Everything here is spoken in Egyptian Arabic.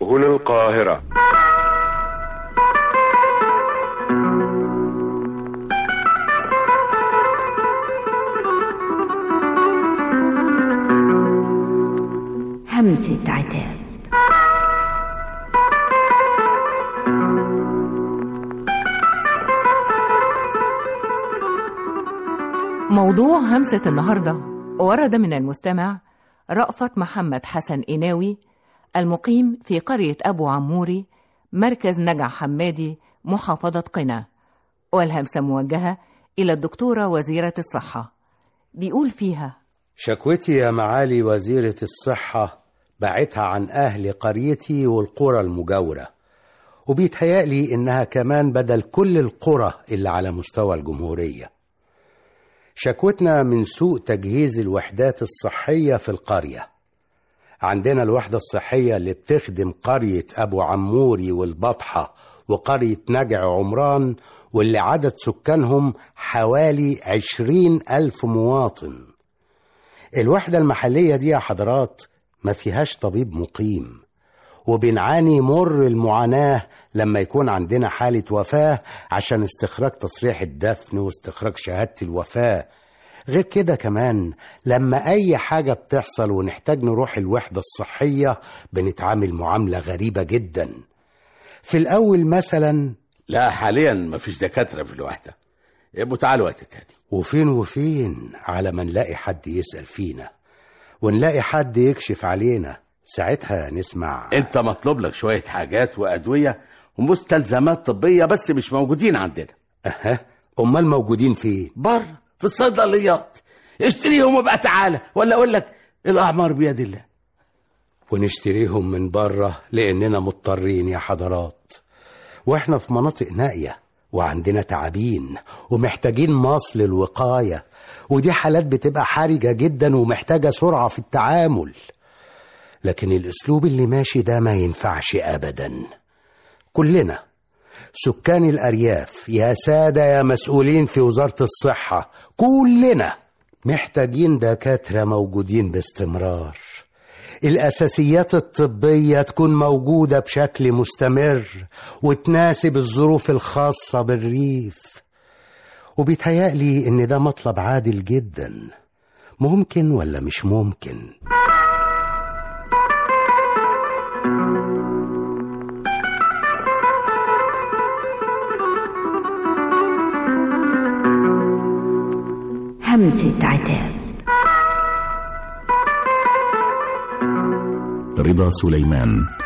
هنا القاهرة همسة عتاب موضوع همسة النهاردة ورد من المستمع رأفت محمد حسن إناوي المقيم في قرية أبو عموري مركز نجع حمادي محافظة قنا والهمسة موجهة إلى الدكتورة وزيرة الصحة بيقول فيها شكوتي يا معالي وزيرة الصحة بعتها عن أهل قريتي والقرى المجاورة وبيتهيألي إنها كمان بدل كل القرى اللي على مستوى الجمهورية شكوتنا من سوء تجهيز الوحدات الصحية في القرية عندنا الوحدة الصحية اللي بتخدم قرية أبو عموري والبطحة وقرية نجع عمران واللي عدد سكانهم حوالي عشرين ألف مواطن الوحدة المحلية دي يا حضرات ما فيهاش طبيب مقيم وبنعاني مر المعاناة لما يكون عندنا حالة وفاة عشان استخراج تصريح الدفن واستخراج شهادة الوفاة غير كده كمان لما أي حاجة بتحصل ونحتاج نروح الوحدة الصحية بنتعامل معاملة غريبة جدا في الأول مثلا لا حاليا مفيش دكاترة في الوحدة يبقوا تعالوا وقت تاني وفين وفين على ما نلاقي حد يسأل فينا ونلاقي حد يكشف علينا ساعتها نسمع انت مطلوب لك شوية حاجات وأدوية ومستلزمات طبية بس مش موجودين عندنا أها أمال موجودين فين بره في الصيدليات اشتريهم وابقى تعالى ولا اقول لك الاعمار بيد الله ونشتريهم من بره لأننا مضطرين يا حضرات واحنا في مناطق نائية وعندنا تعابين ومحتاجين مصل الوقاية ودي حالات بتبقى حرجة جدا ومحتاجة سرعة في التعامل لكن الأسلوب اللي ماشي ده ما ينفعش أبدا كلنا سكان الأرياف يا سادة يا مسؤولين في وزارة الصحة كلنا محتاجين دكاترة موجودين باستمرار الأساسيات الطبية تكون موجودة بشكل مستمر وتناسب الظروف الخاصة بالريف وبيتهيألي إن ده مطلب عادل جدا ممكن ولا مش ممكن همسة عتاب رضا سليمان